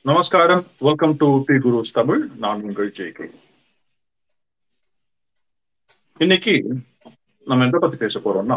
நமஸ்காரம் welcome to B Gurus Tamil நான் உங்கள் ஜெய்கே இன்னைக்கு நம்ம எதை பத்தி பேச போறோம்னா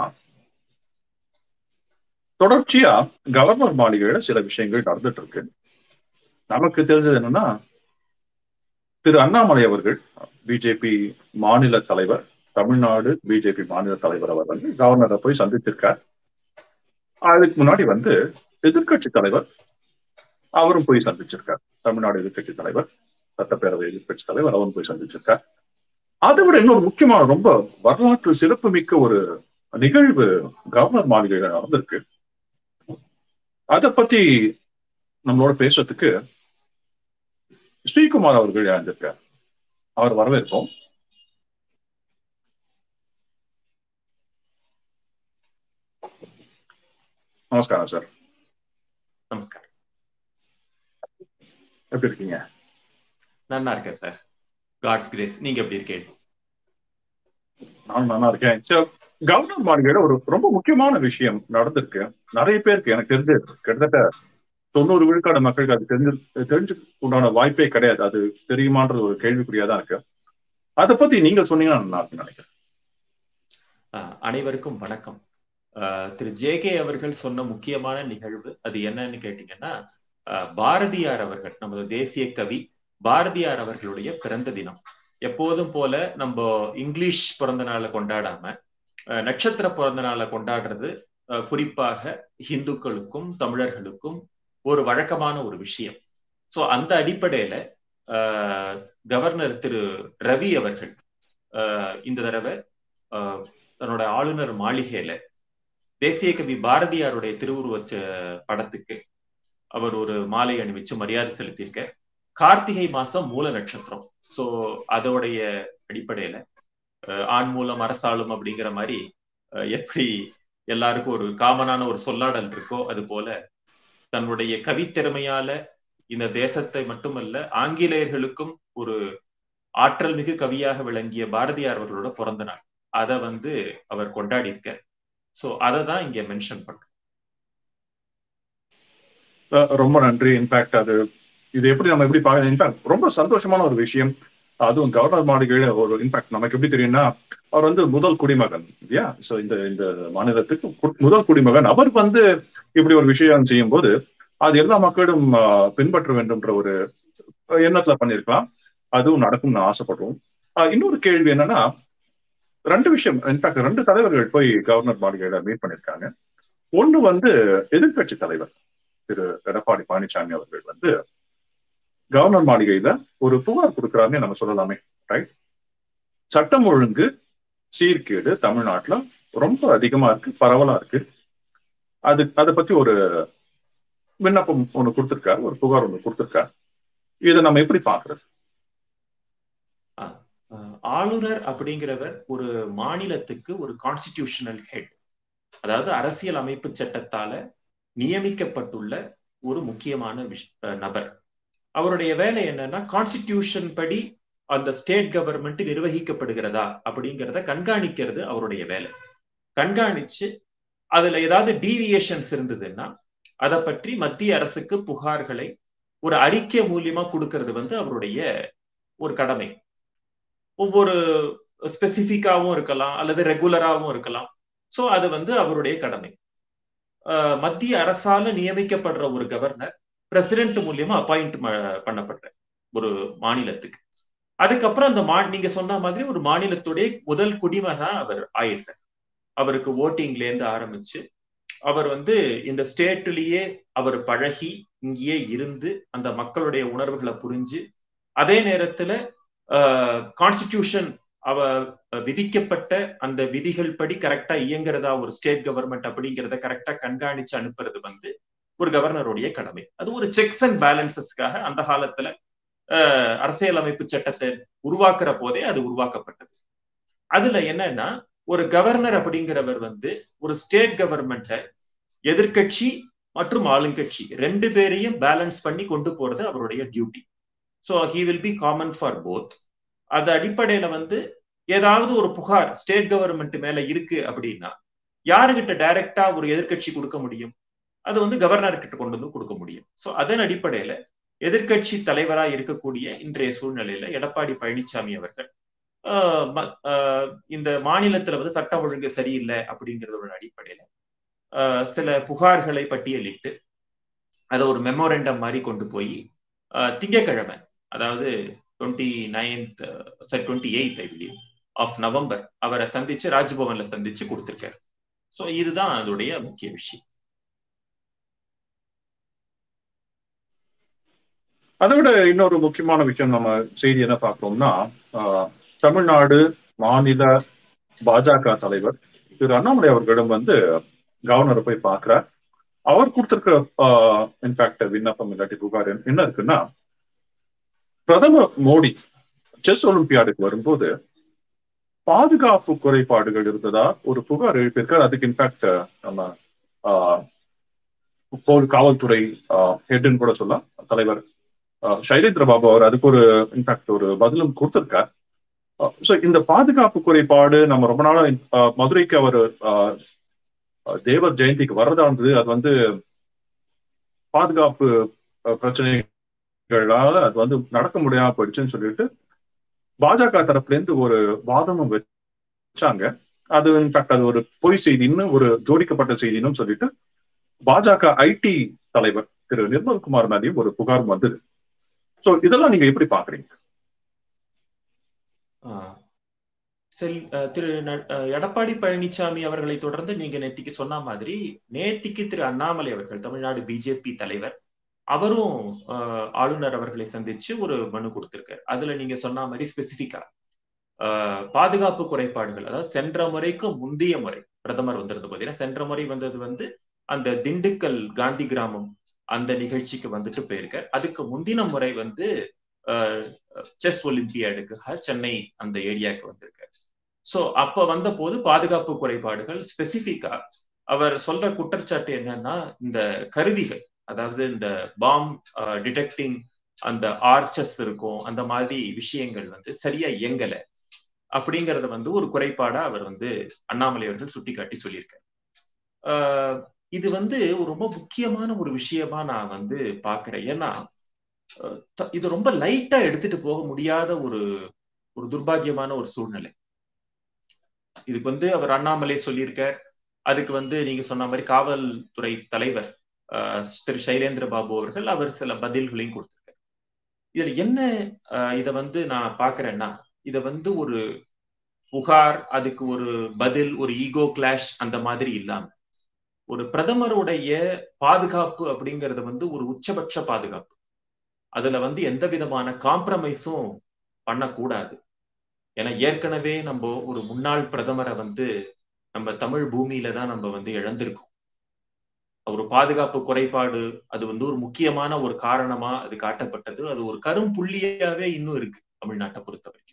தொடர்ச்சியா கவர்னர் மாளிகையில சில விஷயங்கள் நடந்துட்டு இருக்கு நமக்கு தெரிஞ்சது என்னன்னா திரு அண்ணாமலை அவர்கள் பிஜேபி மாநில தலைவர் தமிழ்நாடு பிஜேபி மாநில தலைவர் அவர் வந்து கவர்னரை போய் சந்திச்சிருக்கார் அதுக்கு முன்னாடி வந்து எதிர்கட்சி தலைவர் அவரும் போய் சந்திச்சிருக்கார் தமிழ்நாடு எதிர்கட்சி தலைவர் சட்டப்பேரவை எதிர்கட்சி தலைவர் அவரும் போய் சந்திச்சிருக்கார் அதை விட இன்னொரு முக்கியமான ரொம்ப வரலாற்று சிறப்பு மிக்க ஒரு நிகழ்வு கவர்னர் மாளிகையில நடந்திருக்கு அதை பத்தி நம்மளோட பேசுறதுக்கு ஸ்ரீகுமார் அவர்கள் இழந்திருக்கார் அவர் வரவேற்போம் நமஸ்காரம் சார் நமஸ்காரம் எப்படி இருக்கீங்க நல்லா இருக்கேன் சார் காட்ஸ் கிரேஸ் நீங்க எப்படி இருக்கீங்க நானும் நல்லா இருக்கேன் சார் கவர்னர் மாளிகையில ஒரு ரொம்ப முக்கியமான விஷயம் நடந்திருக்கு நிறைய பேருக்கு எனக்கு தெரிஞ்சு கிட்டத்தட்ட தொண்ணூறு விழுக்காடு மக்களுக்கு அது தெரிஞ்சு தெரிஞ்சு உண்டான வாய்ப்பே கிடையாது அது தெரியுமான்றது ஒரு கேள்விக்குறியா தான் இருக்கு அதை பத்தி நீங்க சொன்னீங்கன்னா நல்லா இருக்குன்னு நினைக்கிறேன் அனைவருக்கும் வணக்கம் திரு ஜே கே அவர்கள் சொன்ன முக்கியமான நிகழ்வு அது என்னன்னு கேட்டீங்கன்னா பாரதியார் அவர்கள் நமது தேசிய கவி பாரதியார் அவர்களுடைய பிறந்த தினம் எப்போதும் போல நம்ம இங்கிலீஷ் பிறந்த நாளை கொண்டாடாம நட்சத்திர பிறந்த நாளை கொண்டாடுறது குறிப்பாக இந்துக்களுக்கும் தமிழர்களுக்கும் ஒரு வழக்கமான ஒரு விஷயம் சோ அந்த அடிப்படையில கவர்னர் திரு ரவி அவர்கள் இந்த தடவை தன்னோட ஆளுநர் மாளிகையில தேசிய கவி பாரதியாருடைய திருவுருவ படத்துக்கு அவர் ஒரு மாலை அணிவிச்சு மரியாதை செலுத்தியிருக்க கார்த்திகை மாசம் மூல நட்சத்திரம் சோ அதோடைய அடிப்படையில ஆண் மூலம் அரசாளும் அப்படிங்கிற மாதிரி எப்படி எல்லாருக்கும் ஒரு காமனான ஒரு சொல்லாடல் இருக்கோ அது போல தன்னுடைய கவித்திறமையால இந்த தேசத்தை மட்டுமல்ல ஆங்கிலேயர்களுக்கும் ஒரு ஆற்றல் மிகு கவியாக விளங்கிய பாரதியார் அவர்களோட பிறந்த நாள் அதை வந்து அவர் கொண்டாடி இருக்க சோ அதை தான் இங்க மென்ஷன் பண்றேன் ரொம்ப நன்றி இன்ஃபேக்ட் அது இது எப்படி நம்ம எப்படி பார்க்க இன்ஃபேக்ட் ரொம்ப சந்தோஷமான ஒரு விஷயம் அதுவும் கவர்னர் மாளிகையில ஒரு இன்ஃபேக்ட் நமக்கு எப்படி தெரியும்னா அவர் வந்து முதல் குடிமகன் இல்லையா சோ இந்த இந்த மாநிலத்துக்கு முதல் குடிமகன் அவர் வந்து இப்படி ஒரு விஷயம் செய்யும் போது அது எல்லா மக்களும் பின்பற்ற வேண்டும்ன்ற ஒரு எண்ணத்துல பண்ணிருக்கலாம் அதுவும் நடக்கும்னு ஆசைப்படுறோம் இன்னொரு கேள்வி என்னன்னா ரெண்டு விஷயம் இன்ஃபேக்ட் ரெண்டு தலைவர்கள் போய் கவர்னர் மாளிகையில மீட் பண்ணிருக்காங்க ஒண்ணு வந்து எதிர்கட்சி தலைவர் திரு எடப்பாடி பழனிசாமி அவர்கள் வந்து கவர்னர் மாளிகையில ஒரு புகார் கொடுக்குறாருன்னு நம்ம சொல்லலாமே ரைட் சட்டம் ஒழுங்கு சீர்கேடு தமிழ்நாட்டுல ரொம்ப அதிகமா இருக்கு பரவலா இருக்கு அது அதை பத்தி ஒரு விண்ணப்பம் ஒண்ணு கொடுத்திருக்காரு ஒரு புகார் ஒண்ணு கொடுத்திருக்காரு இதை நம்ம எப்படி பாக்குறது ஆளுநர் அப்படிங்கிறவர் ஒரு மாநிலத்துக்கு ஒரு கான்ஸ்டிடியூஷனல் ஹெட் அதாவது அரசியல் அமைப்பு சட்டத்தால நியமிக்கப்பட்டுள்ள ஒரு முக்கியமான நபர் அவருடைய வேலை என்னன்னா கான்ஸ்டிடியூஷன் படி அந்த ஸ்டேட் கவர்மெண்ட் நிர்வகிக்கப்படுகிறதா அப்படிங்கிறத கண்காணிக்கிறது அவருடைய வேலை கண்காணிச்சு அதுல ஏதாவது டீவியேஷன்ஸ் இருந்ததுன்னா அதை பற்றி மத்திய அரசுக்கு புகார்களை ஒரு அறிக்கை மூலியமா கொடுக்கறது வந்து அவருடைய ஒரு கடமை ஒவ்வொரு ஸ்பெசிபிக்காவும் இருக்கலாம் அல்லது ரெகுலராகவும் இருக்கலாம் சோ அது வந்து அவருடைய கடமை மத்திய அரசால நியமிக்கப்படுற ஒரு கவர்னர் பிரசிடென்ட் மூலியமா அப்பாயிண்ட் பண்ணப்படுற ஒரு மாநிலத்துக்கு அதுக்கப்புறம் அந்த மா நீங்க சொன்ன மாதிரி ஒரு மாநிலத்துடைய முதல் குடிமகனா அவர் ஆயிட்டார் அவருக்கு ஓட்டிங்ல இருந்து ஆரம்பிச்சு அவர் வந்து இந்த ஸ்டேட்லயே அவர் பழகி இங்கேயே இருந்து அந்த மக்களுடைய உணர்வுகளை புரிஞ்சு அதே நேரத்துல கான்ஸ்டிடியூஷன் அவ விதிக்கப்பட்ட அந்த விதிகள் படி கரெக்டா இயங்குறதா ஒரு ஸ்டேட் கவர்மெண்ட் அப்படிங்கிறத கரெக்டா கண்காணிச்சு அனுப்புறது வந்து ஒரு கவர்னருடைய கடமை அது ஒரு செக்ஸ் அண்ட் பேலன்சஸ்க்காக அந்த காலத்துல அரசியலமைப்பு சட்டத்தை உருவாக்குற போதே அது உருவாக்கப்பட்டது அதுல என்னன்னா ஒரு கவர்னர் அப்படிங்கிறவர் வந்து ஒரு ஸ்டேட் கவர்மெண்ட்டை எதிர்கட்சி மற்றும் ஆளுங்கட்சி ரெண்டு பேரையும் பேலன்ஸ் பண்ணி கொண்டு போறது அவருடைய duty so he will be common for both அது அடிப்படையில வந்து ஏதாவது ஒரு புகார் ஸ்டேட் கவர்மெண்ட் மேல இருக்கு அப்படின்னா யாருகிட்ட டைரக்டா ஒரு எதிர்கட்சி கொடுக்க முடியும் அது வந்து கவர்னர் கிட்ட கொண்டு வந்து கொடுக்க முடியும் சோ அதன் அடிப்படையில எதிர்கட்சி தலைவராக இருக்கக்கூடிய இன்றைய சூழ்நிலையில எடப்பாடி பழனிசாமி அவர்கள் இந்த மாநிலத்துல வந்து சட்டம் ஒழுங்கு சரியில்லை அப்படிங்கிறதோட அடிப்படையில சில புகார்களை பட்டியலிட்டு அதை ஒரு மெமோரண்டம் மாதிரி கொண்டு போய் திங்கக்கிழமை அதாவது twenty ninth twenty eighth I believe of November அவரை சந்திச்சு ராஜ்பவன்ல சந்திச்சு கொடுத்திருக்காரு ஸோ இதுதான் அதோடைய முக்கிய விஷயம் அதை விட இன்னொரு முக்கியமான விஷயம் நம்ம செய்தி என்ன பார்க்கிறோம்னா தமிழ்நாடு மாநில பாஜக தலைவர் திரு அண்ணாமலை அவர்களிடம் வந்து கவர்னரை போய் பார்க்கிறார் அவர் கொடுத்திருக்கிற இன்ஃபேக்ட் விண்ணப்பம் இல்லாட்டி புகார் என்ன இருக்குன்னா பிரதமர் மோடி செஸ் ஒலிம்பியாடுக்கு வரும்போது பாதுகாப்பு குறைபாடுகள் இருந்ததா ஒரு புகார் எழுப்பியிருக்கார் அதுக்கு இன்ஃபேக்ட் நம்ம காவல்துறை ஹெட்னு கூட சொல்லலாம் தலைவர் சைலேந்திர பாபு அவர் அதுக்கு ஒரு இன்ஃபேக்ட் ஒரு பதிலும் கொடுத்திருக்கார் ஸோ இந்த பாதுகாப்பு குறைபாடு நம்ம ரொம்ப நாளா மதுரைக்கு அவர் தேவர் ஜெயந்திக்கு வர்றதா இருந்தது அது வந்து பாதுகாப்பு பிரச்சனைகளால அது வந்து நடக்க முடியாம போயிடுச்சுன்னு சொல்லிட்டு பாஜக தரப்புல இருந்து ஒரு வாதமும் வச்சாங்க அது இன்ஃபேக்ட் அது ஒரு பொய் செய்தின்னு ஒரு ஜோடிக்கப்பட்ட செய்தின்னு சொல்லிட்டு பாஜக ஐடி தலைவர் திரு நிர்மல்குமார் மேலேயும் ஒரு புகார் வந்தது சோ இதெல்லாம் நீங்க எப்படி பாக்குறீங்க செல் திரு எடப்பாடி பழனிசாமி அவர்களை தொடர்ந்து நீங்க நேத்திக்கு சொன்ன மாதிரி நேத்திக்கு திரு அண்ணாமலை அவர்கள் தமிழ்நாடு பிஜேபி தலைவர் அவரும் ஆளுநர் அவர்களை சந்திச்சு ஒரு மனு கொடுத்திருக்காரு அதுல நீங்க சொன்ன மாதிரி ஸ்பெசிபிக்கா பாதுகாப்பு குறைபாடுகள் அதாவது சென்ற முறைக்கு முந்தைய முறை பிரதமர் வந்திருந்த போதீங்கன்னா சென்ற முறை வந்தது வந்து அந்த திண்டுக்கல் காந்தி கிராமம் அந்த நிகழ்ச்சிக்கு வந்துட்டு போயிருக்கார் அதுக்கு முந்தின முறை வந்து செஸ் ஒலிம்பியாடுக்காக சென்னை அந்த ஏரியாவுக்கு வந்திருக்காரு சோ அப்ப வந்த போது பாதுகாப்பு குறைபாடுகள் ஸ்பெசிபிக்கா அவர் சொல்ற குற்றச்சாட்டு என்னன்னா இந்த கருவிகள் அதாவது இந்த பாம் டிடெக்டிங் அந்த ஆர்ச்சஸ் இருக்கும் அந்த மாதிரி விஷயங்கள் வந்து சரியா இயங்கல அப்படிங்கறத வந்து ஒரு குறைபாடா அவர் வந்து அண்ணாமலை அவர்கள் சுட்டிக்காட்டி சொல்லியிருக்காரு இது வந்து ரொம்ப முக்கியமான ஒரு விஷயமா நான் வந்து பாக்குறேன் ஏன்னா இது ரொம்ப லைட்டா எடுத்துட்டு போக முடியாத ஒரு ஒரு துர்பாகியமான ஒரு சூழ்நிலை இதுக்கு வந்து அவர் அண்ணாமலை சொல்லியிருக்கார் அதுக்கு வந்து நீங்க சொன்ன மாதிரி காவல்துறை தலைவர் திரு சைலேந்திர பாபு அவர்கள் அவர் சில பதில்களையும் கொடுத்திருக்காரு இதுல என்ன இத வந்து நான் பாக்குறேன்னா இத வந்து ஒரு புகார் அதுக்கு ஒரு பதில் ஒரு ஈகோ கிளாஷ் அந்த மாதிரி இல்லாம ஒரு பிரதமருடைய பாதுகாப்பு அப்படிங்கறது வந்து ஒரு உச்சபட்ச பாதுகாப்பு அதுல வந்து எந்த விதமான காம்ப்ரமைஸும் பண்ணக்கூடாது ஏன்னா ஏற்கனவே நம்ம ஒரு முன்னாள் பிரதமரை வந்து நம்ம தமிழ் பூமியில தான் நம்ம வந்து இழந்திருக்கோம் ஒரு பாதுகாப்பு குறைபாடு அது வந்து ஒரு முக்கியமான ஒரு காரணமா அது காட்டப்பட்டது அது ஒரு கரும் புள்ளியாவே இன்னும் இருக்கு தமிழ்நாட்டை பொறுத்த வரைக்கும்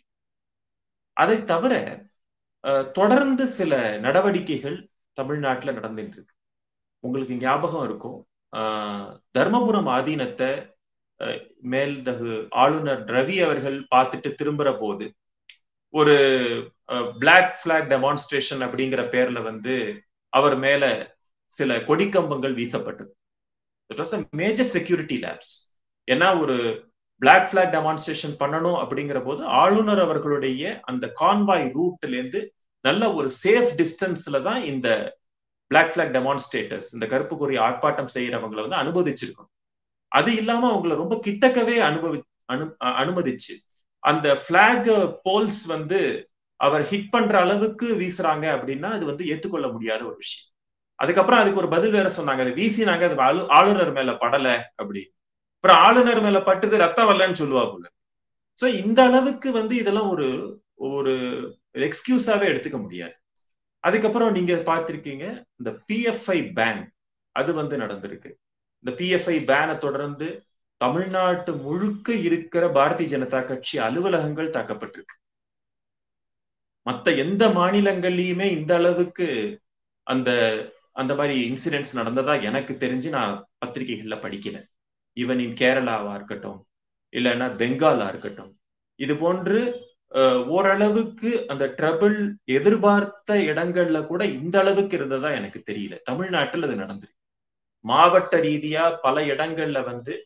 அதை தவிர தொடர்ந்து சில நடவடிக்கைகள் தமிழ்நாட்டுல நடந்துட்டு இருக்கு உங்களுக்கு ஞாபகம் இருக்கும் தர்மபுரம் ஆதீனத்தை மேல்தகு ஆளுநர் ரவி அவர்கள் பார்த்துட்டு திரும்புற போது ஒரு பிளாக் பிளாக் டெமான்ஸ்ட்ரேஷன் அப்படிங்கிற பேர்ல வந்து அவர் மேல சில கொடிக்கம்பங்கள் வீசப்பட்டது it was a major security lapse ஏன்னா ஒரு பிளாக் பிளாக் டெமான்ஸ்ட்ரேஷன் பண்ணணும் அப்படிங்கிற போது ஆளுநர் அவர்களுடைய அந்த கான்வாய் ரூட்ல இருந்து நல்ல ஒரு சேஃப் டிஸ்டன்ஸ்ல தான் இந்த பிளாக் பிளாக் டெமான்ஸ்ட்ரேட்டர்ஸ் இந்த கருப்பு கொறி ஆர்ப்பாட்டம் செய்யறவங்களை வந்து அனுமதிச்சிருக்கணும் அது இல்லாம அவங்கள ரொம்ப கிட்டக்கவே அனுபவி அனு அனுமதிச்சு அந்த பிளாக் போல்ஸ் வந்து அவர் ஹிட் பண்ற அளவுக்கு வீசுறாங்க அப்படின்னா அது வந்து ஏத்துக்கொள்ள முடியாத ஒரு விஷயம் அதுக்கப்புறம் அதுக்கு ஒரு பதில் வேற சொன்னாங்க அது வீசினாங்க அது ஆளுநர் மேல படல அப்படி அப்புறம் ஆளுநர் மேல பட்டுது ரத்தம் வரலன்னு சொல்லுவா போல சோ இந்த அளவுக்கு வந்து இதெல்லாம் ஒரு ஒரு எக்ஸ்கியூஸாவே எடுத்துக்க முடியாது அதுக்கப்புறம் நீங்க பார்த்திருக்கீங்க இந்த பிஎஃப்ஐ பேன் அது வந்து நடந்திருக்கு இந்த பிஎஃப்ஐ பேனை தொடர்ந்து தமிழ்நாட்டு முழுக்க இருக்கிற பாரதிய ஜனதா கட்சி அலுவலகங்கள் தாக்கப்பட்டிருக்கு மத்த எந்த மாநிலங்கள்லயுமே இந்த அளவுக்கு அந்த அந்த மாதிரி இன்சிடென்ட்ஸ் நடந்ததா எனக்கு தெரிஞ்சு நான் பத்திரிகைகள்ல படிக்கல ஈவன் இன் கேரளாவா இருக்கட்டும் இல்லைன்னா பெங்காலா இருக்கட்டும் இது போன்று ஓரளவுக்கு அந்த ட்ரபிள் எதிர்பார்த்த இடங்கள்ல கூட இந்த அளவுக்கு இருந்ததா எனக்கு தெரியல தமிழ்நாட்டில் அது நடந்திருக்கு மாவட்ட ரீதியா பல இடங்கள்ல வந்து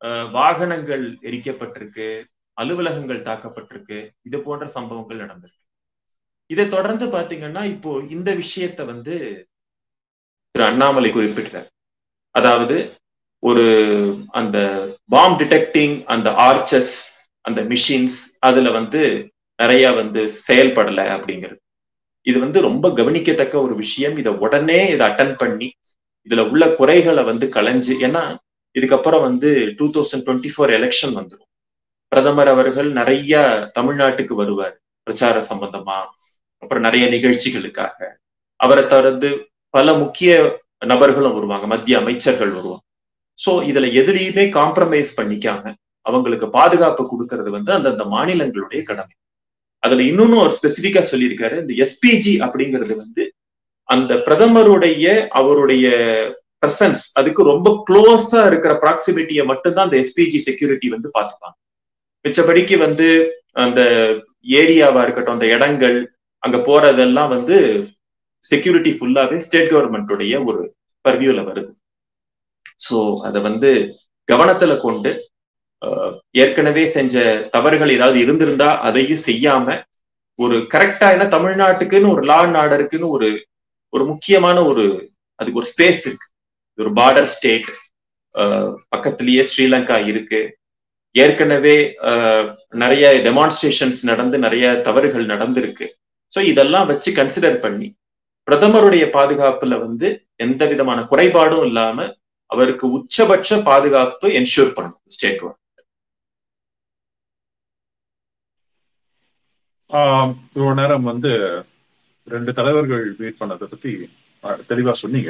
வாகனங்கள் எரிக்கப்பட்டிருக்கு அலுவலகங்கள் தாக்கப்பட்டிருக்கு இது போன்ற சம்பவங்கள் நடந்திருக்கு இதை தொடர்ந்து பாத்தீங்கன்னா இப்போ இந்த விஷயத்த வந்து திரு அண்ணாமலை குறிப்பிட்டார் அதாவது ஒரு அந்த பாம் டிடெக்டிங் அந்த ஆர்ச்சஸ் அந்த மிஷின்ஸ் அதுல வந்து நிறைய வந்து செயல்படல அப்படிங்கிறது இது வந்து ரொம்ப கவனிக்கத்தக்க ஒரு விஷயம் இதை உடனே இதை அட்டன் பண்ணி இதுல உள்ள குறைகளை வந்து களைஞ்சு ஏன்னா இதுக்கப்புறம் வந்து two thousand twenty four election வந்துடும் பிரதமர் அவர்கள் நிறைய தமிழ்நாட்டுக்கு வருவார் பிரச்சார சம்பந்தமா அப்புறம் நிறைய நிகழ்ச்சிகளுக்காக அவரை தொடர்ந்து பல முக்கிய நபர்களும் வருவாங்க மத்திய அமைச்சர்கள் வருவாங்க சோ இதுல எதுலையுமே காம்ப்ரமைஸ் பண்ணிக்காம அவங்களுக்கு பாதுகாப்பு கொடுக்கறது வந்து அந்தந்த மாநிலங்களுடைய கடமை அதுல இன்னொன்னு ஒரு ஸ்பெசிபிக்கா சொல்லியிருக்காரு இந்த எஸ்பிஜி அப்படிங்கிறது வந்து அந்த பிரதமருடைய அவருடைய பிரசன்ஸ் அதுக்கு ரொம்ப க்ளோஸா இருக்கிற ப்ராக்சிமிட்டியை மட்டும்தான் அந்த எஸ்பிஜி செக்யூரிட்டி வந்து பார்த்துப்பாங்க மிச்சபடிக்கு வந்து அந்த ஏரியாவா இருக்கட்டும் அந்த இடங்கள் அங்க போறதெல்லாம் வந்து செக்யூரிட்டி ஃபுல்லாவே ஸ்டேட் கவர்மெண்ட்டுடைய ஒரு பர்வியூல வருது ஸோ அதை வந்து கவனத்துல கொண்டு ஏற்கனவே செஞ்ச தவறுகள் ஏதாவது இருந்திருந்தா அதையும் செய்யாம ஒரு கரெக்டா ஏன்னா தமிழ்நாட்டுக்குன்னு ஒரு லா அண்ட் ஆர்டருக்குன்னு ஒரு ஒரு முக்கியமான ஒரு அதுக்கு ஒரு ஸ்பேஸ் இருக்கு ஒரு பார்டர் ஸ்டேட் பக்கத்திலேயே ஸ்ரீலங்கா இருக்கு ஏற்கனவே நிறைய டெமான்ஸ்ட்ரேஷன்ஸ் நடந்து நிறைய தவறுகள் நடந்திருக்கு ஸோ இதெல்லாம் வச்சு கன்சிடர் பண்ணி பிரதமருடைய பாதுகாப்புல வந்து எந்த விதமான குறைபாடும் இல்லாம அவருக்கு உச்சபட்ச பாதுகாப்பு என்ஷூர் பண்ணும் ஸ்டேட் கவர்மெண்ட் இவ்வளவு நேரம் வந்து ரெண்டு தலைவர்கள் மீட் பண்ணதை பத்தி தெளிவா சொன்னீங்க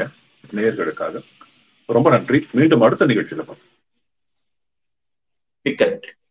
நேயர்களுக்காக ரொம்ப நன்றி மீண்டும் அடுத்த நிகழ்ச்சியில பார்ப்போம் மிக்க நன்றி